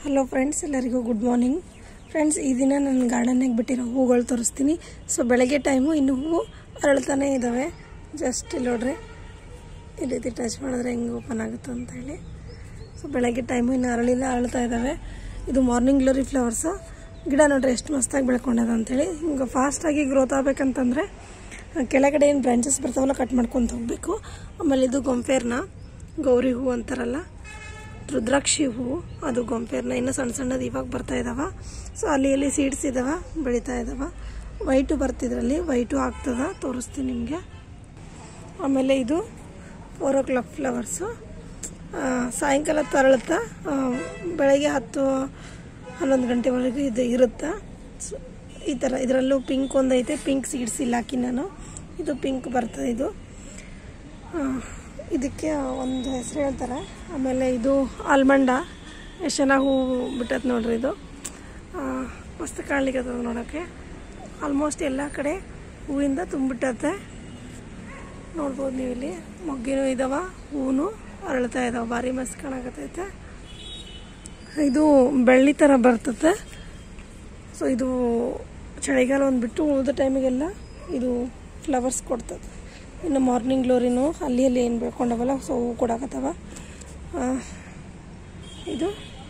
hello friends ಎಲ್ಲರಿಗೂ good morning friends ಈ ದಿನ ನನ್ನ ಗಾರ್ಡನ್ನಾಗ ಬಿಟ್ಟಿರೋ ಹೂಗಳು ತೋರಿಸ್ತೀನಿ ಸೊ ಬೆಳಗ್ಗೆ ಟೈಮು ಇನ್ನು ಹೂವು ಅರಳ್ತಾನೆ ಇದ್ದಾವೆ ಜಸ್ಟ್ ಇಲ್ಲಿ ನೋಡ್ರಿ ಈ ರೀತಿ ಟಚ್ ಮಾಡಿದ್ರೆ ಹೆಂಗೆ ಓಪನ್ ಆಗುತ್ತೆ ಅಂತ ಹೇಳಿ ಸೊ ಬೆಳಗ್ಗೆ ಟೈಮು ಇನ್ನು ಅರಳಿಲ್ಲ ಅರಳ್ತಾ ಇದ್ದಾವೆ ಇದು ಮಾರ್ನಿಂಗ್ ಗ್ಲೋರಿ ಫ್ಲವರ್ಸು ಗಿಡ ನೋಡ್ರಿ ಎಷ್ಟು ಮಸ್ತಾಗಿ ಬೆಳ್ಕೊಂಡದ ಅಂತೇಳಿ ಹಿಂಗೆ ಫಾಸ್ಟಾಗಿ ಗ್ರೋತ್ ಆಗಬೇಕಂತಂದರೆ ಕೆಳಗಡೆ ಏನು ಬ್ರಾಂಚಸ್ ಬರ್ತಾವಲ್ಲ ಕಟ್ ಮಾಡ್ಕೊತ ಹೋಗಬೇಕು ಆಮೇಲೆ ಇದು ಗೊಂಫೇರ್ನ ಗೌರಿ ಹೂ ಅಂತಾರಲ್ಲ ರುದ್ರಾಕ್ಷಿ ಹೂವು ಅದು ಗೊಂಫೇರ್ನ ಇನ್ನು ಸಣ್ಣ ಸಣ್ಣದು ಇವಾಗ ಬರ್ತಾ ಇದಾವ ಸೊ ಅಲ್ಲಿ ಇಲ್ಲಿ ಸೀಡ್ಸ್ ಇದಾವ ಬೆಳೀತಾ ಇದಾವ ವೈಟು ಬರ್ತಿದ್ರಲ್ಲಿ ವೈಟು ಆಗ್ತದ ತೋರಿಸ್ತೀನಿ ನಿಮಗೆ ಆಮೇಲೆ ಇದು ಫೋರ್ ಓ ಕ್ಲಾಕ್ ಫ್ಲವರ್ಸು ಸಾಯಂಕಾಲ ತರಳುತ್ತಾ ಬೆಳಗ್ಗೆ ಹತ್ತು ಹನ್ನೊಂದು ಗಂಟೆವರೆಗೂ ಇದು ಇರುತ್ತೆ ಸೊ ಈ ಥರ ಇದರಲ್ಲೂ ಪಿಂಕ್ ಒಂದೈತೆ ಪಿಂಕ್ ಸೀಡ್ಸ್ ಇಲ್ಲ ಹಾಕಿ ನಾನು ಇದು ಪಿಂಕ್ ಬರ್ತದೆ ಇದು ಆ, ಇದಕ್ಕೆ ಒಂದು ಹೆಸರು ಹೇಳ್ತಾರೆ ಆಮೇಲೆ ಇದು ಆಲ್ಮಂಡ ಎಷ್ಟು ಚೆನ್ನಾಗಿ ಹೂವು ಬಿಟ್ಟೈತೆ ನೋಡ್ರಿ ಇದು ಆ, ಮಸ್ತ್ ಕಾಣ್ಲಿಕ್ಕೆ ನೋಡೋಕ್ಕೆ ಆಲ್ಮೋಸ್ಟ್ ಎಲ್ಲ ಕಡೆ ಹೂವಿಂದ ತುಂಬಿಟ್ಟೈತೆ ನೋಡ್ಬೋದು ನೀವು ಇಲ್ಲಿ ಮೊಗ್ಗಿನೂ ಇದಾವ ಹೂವು ಅರಳ್ತಾ ಇದಾವೆ ಭಾರಿ ಮಸ್ತ್ ಕಾಣಕತ್ತೈತೆ ಇದು ಬೆಳ್ಳಿ ಥರ ಬರ್ತತೆ ಸೊ ಇದು ಚಳಿಗಾಲ ಒಂದು ಬಿಟ್ಟು ಉಳಿದ ಟೈಮಿಗೆಲ್ಲ ಇದು ಫ್ಲವರ್ಸ್ ಕೊಡ್ತದೆ ಇನ್ನು ಮಾರ್ನಿಂಗ್ ಗ್ಲೋರಿನೂ ಅಲ್ಲಿ ಅಲ್ಲಿ ಏನು ಬೆಳ್ಕೊಂಡವಲ್ಲ ಸೊ ಹೂ ಕೊಡಕತ್ತವ ಆ, ಇದು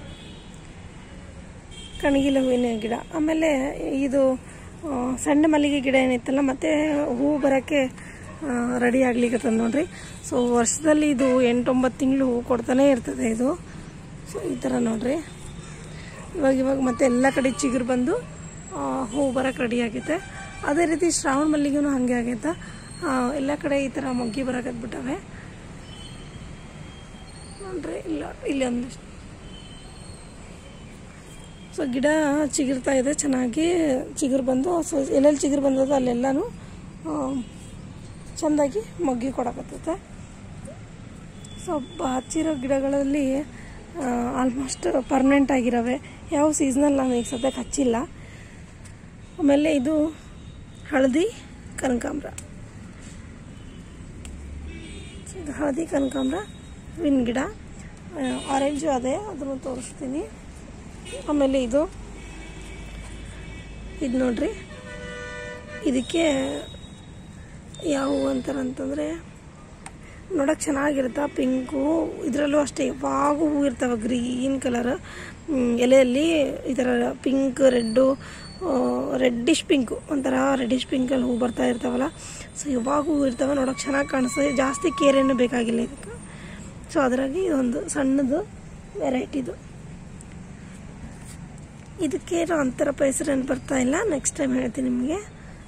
ಕಣಗಿಲ ಹೂವಿನ ಗಿಡ ಆಮೇಲೆ ಇದು ಆ, ಸಣ್ಣ ಮಲ್ಲಿಗೆ ಗಿಡ ಏನಿತ್ತಲ್ಲ ಮತ್ತೆ ಹೂ ಬರೋಕ್ಕೆ ರೆಡಿ ಆಗ್ಲಿಕ್ಕೆ ನೋಡ್ರಿ ಸೊ ವರ್ಷದಲ್ಲಿ ಇದು ಎಂಟೊಂಬತ್ತು ತಿಂಗಳು ಹೂ ಕೊಡ್ತಾನೆ ಇರ್ತದೆ ಇದು ಸೊ ಈ ಥರ ನೋಡ್ರಿ ಇವಾಗ ಇವಾಗ ಮತ್ತೆ ಎಲ್ಲ ಕಡೆ ಚಿಗುರು ಬಂದು ಆ, ಹೂ ಬರೋಕೆ ರೆಡಿ ಆಗೈತೆ ಅದೇ ರೀತಿ ಶ್ರಾವಣ ಮಲ್ಲಿಗೆನೂ ಹಾಗೆ ಆಗೈತೆ ಆ, ಎಲ್ಲ ಕಡೆ ಈ ಥರ ಮೊಗ್ಗಿ ಬರಕತ್ಬಿಟ್ಟವೆ ನೋಡ್ರಿ ಇಲ್ಲ ಇಲ್ಲಿ ಒಂದಿಷ್ಟು ಸೊ ಗಿಡ ಚಿಗುರ್ತಾ ಇದೆ ಚೆನ್ನಾಗಿ ಚಿಗುರು ಬಂದು ಸೊ ಎಲ್ಲೆಲ್ಲಿ ಚಿಗುರು ಬಂದದ ಅಲ್ಲೆಲ್ಲನೂ ಆ, ಚೆಂದಾಗಿ ಮೊಗ್ಗಿ ಕೊಡಕತ್ತೈತೆ ಸೊ ಬ- ಹಚ್ಚಿರೋ ಗಿಡಗಳಲ್ಲಿ ಆಲ್ಮೋಸ್ಟ್ ಪರ್ಮನೆಂಟ್ ಆಗಿರವೆ ಯಾವ ಸೀಸ್ನಲ್ಲಿ ನಾನು ಈಗ ಸದ್ಯಕ್ಕೆ ಹಚ್ಚಿಲ್ಲ ಆಮೇಲೆ ಇದು ಹಳದಿ ಕನಕಾಂಬ್ರ ಸೊ ಇದು ಹಳದಿ ಕನಕಾಂಬ್ರ ಹೂವಿನ ಗಿಡ ಆರೆಂಜು ಅದೇ ಅದನ್ನು ತೋರಿಸ್ತೀನಿ ಆಮೇಲೆ ಇದು ಇದು ನೋಡ್ರಿ ಇದಕ್ಕೆ ಯಾವ ಹೂವು ಅಂತಾರೆ ಅಂತಂದರೆ ನೋಡೋಕೆ ಚೆನ್ನಾಗಿರುತ್ತೆ ಪಿಂಕು ಇದರಲ್ಲೂ ಅಷ್ಟೇ ಯಾವಾಗೂ ಹೂ ಇರ್ತಾವೆ ಗ್ರೀನ್ ಕಲರ್ ಎಲೆಯಲ್ಲಿ ಈ ಥರ ಪಿಂಕ್ ರೆಡ್ಡು ರೆಡ್ಡಿಶ್ ಪಿಂಕು ಒಂಥರ ರೆಡ್ಡಿಶ್ ಪಿಂಕಲ್ಲಿ ಹೂ ಬರ್ತಾ ಇರ್ತಾವಲ್ಲ ಸೊ ಯಾವಾಗ ಹೂ ಇರ್ತವೆ ನೋಡೋಕೆ ಚೆನ್ನಾಗಿ ಕಾಣಿಸ್ತದೆ ಜಾಸ್ತಿ ಕೇರ್ ಏನು ಬೇಕಾಗಿಲ್ಲ ಇದಕ್ಕೆ ಸೊ ಅದರಾಗಿ ಇದೊಂದು ಸಣ್ಣದು ವೆರೈಟಿದು ಇದಕ್ಕೆ ಅಂತರ ಹೆಸರೇನು ಬರ್ತಾ ಇಲ್ಲ ನೆಕ್ಸ್ಟ್ ಟೈಮ್ ಹೇಳ್ತೀನಿ ನಿಮಗೆ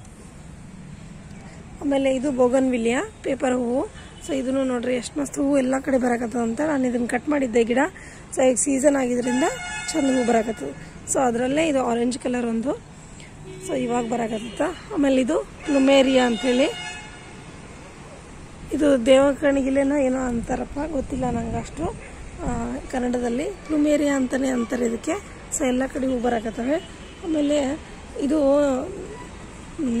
ಆಮೇಲೆ ಇದು ಬೋಗನ್ ವಿಲಿಯ ಪೇಪರ್ ಹೂವು ಸೊ ಇದನ್ನು ನೋಡ್ರಿ ಎಷ್ಟು ಮಸ್ತ್ ಹೂವು ಎಲ್ಲ ಕಡೆ ಬರಕತ್ತದ ಅಂತ ನಾನು ಇದನ್ನು ಕಟ್ ಮಾಡಿದ್ದೆ ಗಿಡ ಸೊ ಈಗ ಸೀಸನ್ ಆಗಿದ್ರಿಂದ ಚಂದ ಹೂ ಬರಕತ್ತದ ಸೊ ಅದರಲ್ಲೇ ಇದು ಆರೆಂಜ್ ಕಲರ್ ಒಂದು ಸೊ ಇವಾಗ ಬರಕತ್ತ ಆಮೇಲೆ ಇದು ಪ್ಲುಮೇರಿಯಾ ಅಂಥೇಳಿ ಇದು ದೇವಕಣಿಗಿಲೇನೋ ಏನೋ ಅಂತಾರಪ್ಪ ಗೊತ್ತಿಲ್ಲ ನಂಗೆ ಅಷ್ಟು ಆ, ಕನ್ನಡದಲ್ಲಿ ಪ್ಲುಮೇರಿಯಾ ಅಂತಲೇ ಅಂತಾರೆ ಇದಕ್ಕೆ ಸೊ ಎಲ್ಲ ಕಡೆ ಹೂ ಬರಕತ್ತವೆ ಆಮೇಲೆ ಇದು ಮ್,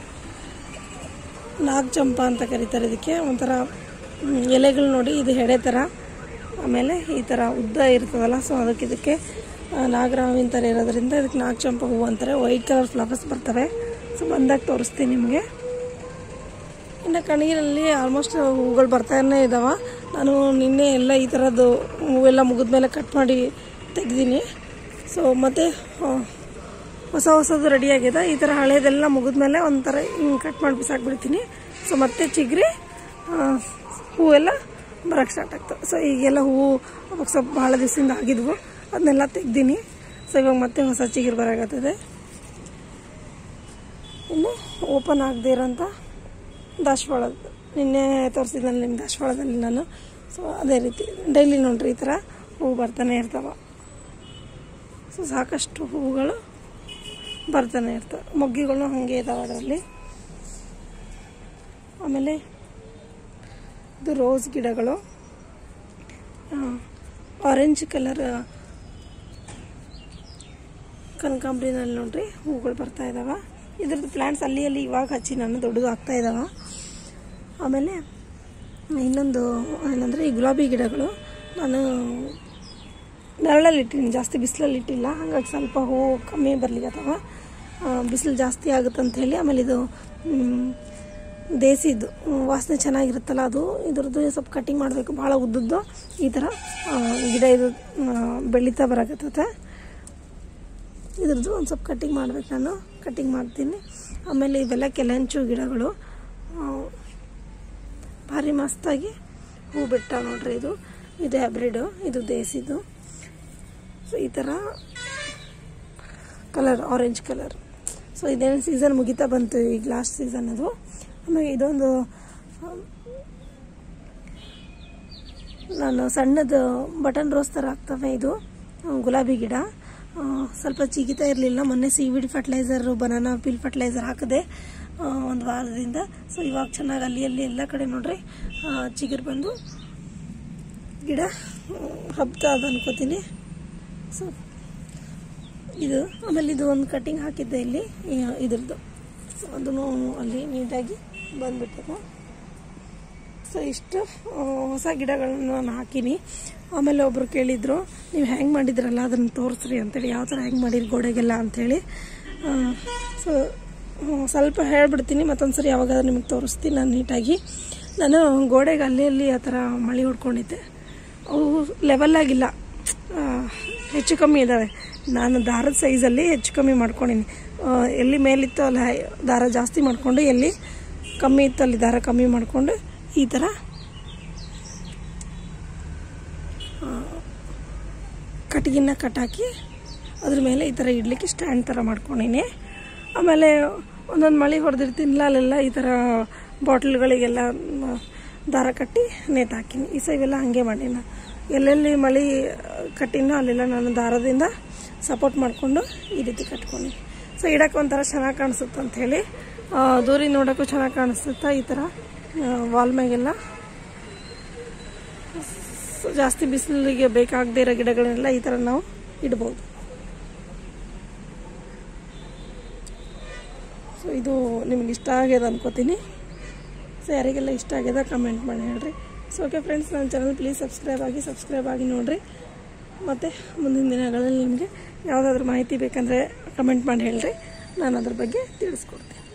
ನಾಗ್ ಚಂಪಾ ಅಂತ ಕರೀತಾರೆ ಇದಕ್ಕೆ ಒಂಥರ ಮ್, ಎಲೆಗಳು ನೋಡಿ ಇದು ಹೆಡೆ ಥರ ಆಮೇಲೆ ಈ ಥರ ಉದ್ದ ಇರ್ತದಲ್ಲ ಸೊ ಅದಕ್ಕೆ ಇದಕ್ಕೆ ಆ, ನಾಗರಾವಿನ ಥರ ಇರೋದ್ರಿಂದ ಇದಕ್ಕೆ ನಾಗ್ ಚಂಪಾ ಹೂವು ಅಂತಾರೆ ವೈಟ್ ಕಲರ್ ಫ್ಲವರ್ಸ್ ಬರ್ತವೆ ಸೊ ಬಂದಾಗ ತೋರಿಸ್ತೀನಿ ನಿಮಗೆ ಇನ್ನು ಕಣಗಿನಲ್ಲಿ ಆಲ್ಮೋಸ್ಟ್ ಹೂಗಳು ಬರ್ತಾನೆ ಇದ್ದಾವೆ ನಾನು ನಿನ್ನೆ ಎಲ್ಲ ಈ ಥರದ್ದು ಹೂವೆಲ್ಲ ಮುಗಿದ್ಮೇಲೆ ಕಟ್ ಮಾಡಿ ತೆಗ್ದೀನಿ ಸೊ ಮತ್ತು ಹೊಸ ಹೊಸದು ರೆಡಿ ಆಗಿದೆ ಈ ಥರ ಹಳೇದೆಲ್ಲ ಮುಗಿದ್ಮೇಲೆ ಒಂಥರ ಹಿಂಗೆ ಕಟ್ ಮಾಡಿ ಬಿಸಾಕ್ಬಿಡ್ತೀನಿ ಸೊ ಮತ್ತೆ ಚಿಗ್ರಿ ಆ, ಹೂವೆಲ್ಲ ಬರೋಕ್ಕೆ ಸ್ಟಾರ್ಟ್ ಆಗ್ತವೆ ಸೊ ಈಗೆಲ್ಲ ಹೂವು ಅವಾಗ ಸ್ವಲ್ಪ ಭಾಳ ದಿವಸದಿಂದ ಆಗಿದ್ವು ಅದನ್ನೆಲ್ಲ ತೆಗ್ದೀನಿ ಸೊ ಇವಾಗ ಮತ್ತೆ ಹೊಸ ಚಿಗುರು ಬರಾಕತ್ತದೆ ಇನ್ನು ಓಪನ್ ಆಗದೆ ಇರೋಂಥ ದಾಸವಾಳ ನಿನ್ನೆ ತೋರಿಸಿದ್ನಲ್ಲ ನಿಮ್ಮ ದಾಸವಾಳದಲ್ಲಿ ನಾನು ಸೊ ಅದೇ ರೀತಿ ಡೈಲಿ ನೋಡ್ರಿ ಈ ಥರ ಹೂವು ಬರ್ತಾನೆ ಇರ್ತಾವ ಸೊ ಸಾಕಷ್ಟು ಹೂವುಗಳು ಬರ್ತಾನೆ ಇರ್ತವೆ ಮೊಗ್ಗಿಗಳು ಹಾಗೆ ಇದಾವೆ ಅದರಲ್ಲಿ ಆಮೇಲೆ ಇದು ರೋಸ್ ಗಿಡಗಳು ಆರೆಂಜ್ ಕಲರ್ ಕನಕಾಂಬ್ರಿನಲ್ಲಿ ನೋಡ್ರಿ ಹೂಗಳು ಬರ್ತಾ ಇದಾವ ಇದ್ರದ್ದು ಪ್ಲ್ಯಾಂಟ್ಸ್ ಅಲ್ಲಿ ಅಲ್ಲಿ ಇವಾಗ ಹಚ್ಚಿ ನಾನು ದೊಡ್ಡದು ಆಗ್ತಾ ಇದಾವ ಆಮೇಲೆ ಇನ್ನೊಂದು ಏನಂದರೆ ಈ ಗುಲಾಬಿ ಗಿಡಗಳು ನಾನು ನೆರಳಲ್ಲಿ ಇಟ್ಟಿನಿ ಜಾಸ್ತಿ ಬಿಸಿಲಲ್ಲಿ ಇಟ್ಟಿಲ್ಲ ಹಾಗಾಗಿ ಸ್ವಲ್ಪ ಹೂವು ಕಮ್ಮಿ ಬರ್ಲಿಕ್ಕತ್ತವ ಬಿಸಿಲು ಜಾಸ್ತಿ ಆಗುತ್ತೆ ಅಂತ ಹೇಳಿ ಆಮೇಲೆ ಇದು ಮ್, ದೇಸಿದು ಮ್, ವಾಸನೆ ಚೆನ್ನಾಗಿರುತ್ತಲ್ಲ ಅದು ಇದ್ರದ್ದು ಸ್ವಲ್ಪ ಕಟಿಂಗ್ ಮಾಡಬೇಕು ಭಾಳ ಉದ್ದದ್ದು ಈ ಥರ ಆ, ಗಿಡ ಇದು ಆ, ಬೆಳೀತಾ ಬರಾಕತ್ತೈತೆ ಇದ್ರದ್ದು ಒಂದು ಸ್ವಲ್ಪ ಕಟ್ಟಿಂಗ್ ಮಾಡ್ಬೇಕು ನಾನು ಕಟ್ಟಿಂಗ್ ಮಾಡ್ತೀನಿ ಆಮೇಲೆ ಇವೆಲ್ಲ ಕೆಲೆಂಚು ಗಿಡಗಳು ಆ, ಭಾರಿ ಮಸ್ತಾಗಿ ಹೂ ಬಿಟ್ಟ ನೋಡ್ರಿ ಇದು ಇದು ಹ್ಯಾಬ್ರಿಡು ಇದು ದೇಸಿದು ಸೊ ಈ ಥರ ಕಲರ್ ಆರೆಂಜ್ ಕಲರ್ ಸೊ ಇದೇನು ಸೀಸನ್ ಮುಗಿತಾ ಬಂತು ಈಗ ಲಾಸ್ಟ್ ಸೀಸನ್ ಅದು ಆಮೇಲೆ ಇದೊಂದು ಆ, ನಾನು ಸಣ್ಣದು ಬಟನ್ ರೋಸ್ ಥರ ಆಗ್ತವೆ ಇದು ಆ, ಗುಲಾಬಿ ಗಿಡ ಆ, ಸ್ವಲ್ಪ ಚಿಗಿತಾ ಇರಲಿಲ್ಲ ಮೊನ್ನೆ seaweed fertiliser banana peel fertiliser ಹಾಕಿದೆ ಒಂದು ವಾರದಿಂದ ಸೊ ಇವಾಗ ಚೆನ್ನಾಗಿ ಅಲ್ಲಿ ಅಲ್ಲಿ ಎಲ್ಲ ಕಡೆ ನೋಡ್ರಿ ಆ, ಚಿಗುರು ಬಂದು ಗಿಡ ಹಬ್ತಾ ಅದ ಅನ್ಕೋತೀನಿ ಸೊ ಇದು ಆಮೇಲೆ ಇದು ಒಂದು ಕಟಿಂಗ್ ಹಾಕಿದ್ದೆ ಇಲ್ಲಿ ಈ- ಇದ್ರದ್ದು ಸೊ ಅದನ್ನು ಅಲ್ಲಿ ನೀಟಾಗಿ ಬಂದ್ಬಿಟ್ಟಿದೆ ಸೊ ಇಷ್ಟು ಆ, ಹೊಸ ಗಿಡಗಳನ್ನ ನಾನು ಹಾಕೀನಿ ಆಮೇಲೆ ಒಬ್ರು ಕೇಳಿದ್ರು ನೀವು ಹೆಂಗೆ ಮಾಡಿದ್ರಲ್ಲ ಅದನ್ನು ತೋರಿಸ್ರಿ ಅಂತೇಳಿ ಯಾವ ಥರ ಹೆಂಗೆ ಮಾಡಿರಿ ಗೋಡೆಗೆಲ್ಲ ಅಂಥೇಳಿ ಸೊ ಸ್ವಲ್ಪ ಹೇಳ್ಬಿಡ್ತೀನಿ ಮತ್ತೊಂದು ಸರಿ ಯಾವಾಗಾದ್ರೂ ನಿಮಗೆ ತೋರಿಸ್ತೀನಿ ನಾನು ನೀಟಾಗಿ ನಾನು ಗೋಡೆಗೆ ಅಲ್ಲಿ ಅಲ್ಲಿ ಆ ಥರ ಮಳೆ ಹೊಡ್ಕೊಂಡಿದ್ದೆ ಅವು ಲೆವೆಲ್ ಆಗಿಲ್ಲ ಆ, ಹೆಚ್ಚು ಕಮ್ಮಿ ಇದ್ದಾವೆ ನಾನು ದಾರದ ಸೈಜಲ್ಲಿ ಹೆಚ್ಚು ಕಮ್ಮಿ ಮಾಡ್ಕೊಂಡಿನಿ ಆ, ಎಲ್ಲಿ ಮೇಲಿತ್ತು ಅಲ್ಲಿ ಹೈ- ದಾರ ಜಾಸ್ತಿ ಮಾಡಿಕೊಂಡು ಎಲ್ಲಿ ಕಮ್ಮಿ ಇತ್ತು ಅಲ್ಲಿ ದಾರ ಕಮ್ಮಿ ಮಾಡಿಕೊಂಡು ಈ ಥರ ಕಟ್ಗಿನ ಕಟ್ಟಾಕಿ ಅದ್ರ ಮೇಲೆ ಈ ಥರ ಇಡ್ಲಿಕ್ಕೆ ಸ್ಟ್ಯಾಂಡ್ ಥರ ಮಾಡ್ಕೊಂಡಿನಿ ಆಮೇಲೆ ಒಂದೊಂದು ಮಳೆ ಹೊಡೆದಿರ್ತೀನಿಲ್ಲ ಅಲ್ಲೆಲ್ಲ ಈ ಥರ ಬಾಟ್ಲ್ಗಳಿಗೆಲ್ಲ ಮ, ದಾರ ಕಟ್ಟಿ ನೇತು ಹಾಕಿನಿ ಈ ಸೈವೆಲ್ಲ ಹಾಗೆ ಮಾಡೀನಿ ಎಲ್ಲೆಲ್ಲಿ ಮಳೆ ಕಟ್ಟಿನೋ ಅಲ್ಲೆಲ್ಲ ನಾನು ದಾರದಿಂದ ಸಪೋರ್ಟ್ ಮಾಡಿಕೊಂಡು ಈ ರೀತಿ ಕಟ್ಕೊಂಡು ಸೊ ಇಡಕ್ಕೆ ಒಂಥರ ಚೆನ್ನಾಗಿ ಕಾಣಿಸುತ್ತೆ ಅಂತ ಹೇಳಿ ಆ, ದೂರಿಂದ ನೋಡೋಕ್ಕೂ ಚೆನ್ನಾಗಿ ಕಾಣಿಸುತ್ತೆ ಈ ಥರ ವಾಲ್ ಮ್ಯಾಗೆಲ್ಲ ಸೊ ಜಾಸ್ತಿ ಬಿಸಿಲಿಗೆ ಬೇಕಾಗದೇ ಇರೋ ಗಿಡಗಳನ್ನೆಲ್ಲ ಈ ಥರ ನಾವು ಇಡ್ಬೋದು ಸೊ ಇದು ನಿಮ್ಗೆ ಇಷ್ಟ ಆಗ್ಯದ ಅನ್ಕೋತೀನಿ ಸೊ ಯಾರಿಗೆಲ್ಲ ಇಷ್ಟ ಆಗ್ಯದ ಕಮೆಂಟ್ ಮಾಡಿ ಹೇಳ್ರಿ ಸೊ ಓಕೆ ಫ್ರೆಂಡ್ಸ್ ನನ್ನ ಚಾನಲ್ ಪ್ಲೀಸ್ ಸಬ್ಸ್ಕ್ರೈಬ್ ಆಗಿ ಸಬ್ಸ್ಕ್ರೈಬ್ ಆಗಿ ನೋಡಿರಿ ಮತ್ತು ಮುಂದಿನ ದಿನಗಳಲ್ಲಿ ನಿಮಗೆ ಯಾವುದಾದ್ರೂ ಮಾಹಿತಿ ಬೇಕಂದರೆ ಕಮೆಂಟ್ ಮಾಡಿ ಹೇಳ್ರಿ ನಾನು ಅದ್ರ ಬಗ್ಗೆ ತಿಳಿಸ್ಕೊಡ್ತೀನಿ